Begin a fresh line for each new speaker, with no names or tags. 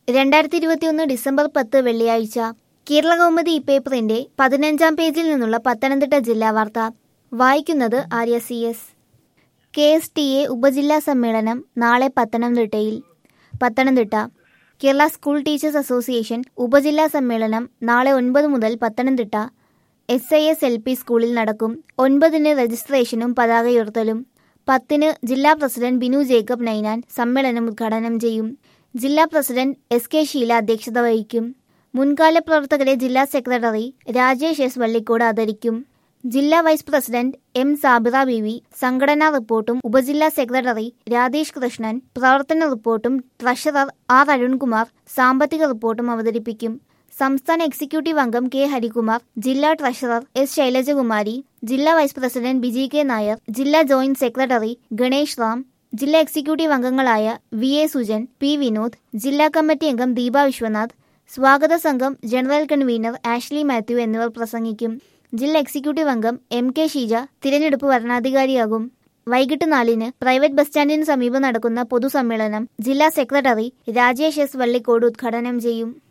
രണ്ടായിരത്തി ഇരുപത്തിയൊന്ന് ഡിസംബർ പത്ത് വെള്ളിയാഴ്ച കേരള കൗമുദി ഈ പേപ്പറിന്റെ പതിനഞ്ചാം പേജിൽ നിന്നുള്ള പത്തനംതിട്ട ജില്ലാ വാർത്ത വായിക്കുന്നത് Arya C S K S T A ഉപജില്ലാ സമ്മേളനം നാളെ പത്തനംതിട്ടയിൽ Pathanamthitta Kerala school teachers association ഉപജില്ലാ സമ്മേളനം നാളെ ഒൻപത് മുതൽ Pathanamthitta S I S L P സ്കൂളിൽ നടക്കും ഒൻപതിന് രജിസ്ട്രേഷനും പതാകയുയർത്തലും പത്തിന് ജില്ലാ പ്രസിഡന്റ് ബിനു ജേക്കബ് നൈനാൻ സമ്മേളനം ഉദ്ഘാടനം ചെയ്യും ജില്ലാ പ്രസിഡന്റ് എസ് കെ ഷീല അധ്യക്ഷത വഹിക്കും മുൻകാല പ്രവർത്തകരെ ജില്ലാ സെക്രട്ടറി രാജേഷ് എസ് വള്ളിക്കോട് ആദരിക്കും ജില്ലാ vice president M Sabira Beevi സംഘടനാ റിപ്പോർട്ടും ഉപജില്ലാ സെക്രട്ടറി രാധേഷ് കൃഷ്ണൻ പ്രവർത്തന റിപ്പോർട്ടും ട്രഷറർ ആർ അരുൺകുമാർ സാമ്പത്തിക റിപ്പോർട്ടും അവതരിപ്പിക്കും സംസ്ഥാന എക്സിക്യൂട്ടീവ് അംഗം കെ ഹരികുമാർ ജില്ലാ ട്രഷറർ എസ് ശൈലജകുമാരി ജില്ലാ vice president Biji K Nair ജില്ലാ ജോയിന്റ് സെക്രട്ടറി ഗണേഷ് റാം ജില്ലാ എക്സിക്യൂട്ടീവ് അംഗങ്ങളായ V A Sujan P Vinod ജില്ലാ കമ്മിറ്റി അംഗം ദീപ വിശ്വനാഥ് സ്വാഗത സംഘം ജനറൽ കൺവീനർ ആഷ്ലി മാത്യു എന്നിവർ പ്രസംഗിക്കും ജില്ലാ എക്സിക്യൂട്ടീവ് അംഗം എം കെ ഷീജ തിരഞ്ഞെടുപ്പ് വരണാധികാരിയാകും വൈകിട്ട് നാലിന് പ്രൈവറ്റ് ബസ് സ്റ്റാൻഡിന് സമീപം നടക്കുന്ന പൊതുസമ്മേളനം ജില്ലാ സെക്രട്ടറി രാജേഷ് എസ് വള്ളിക്കോട് ഉദ്ഘാടനം ചെയ്യും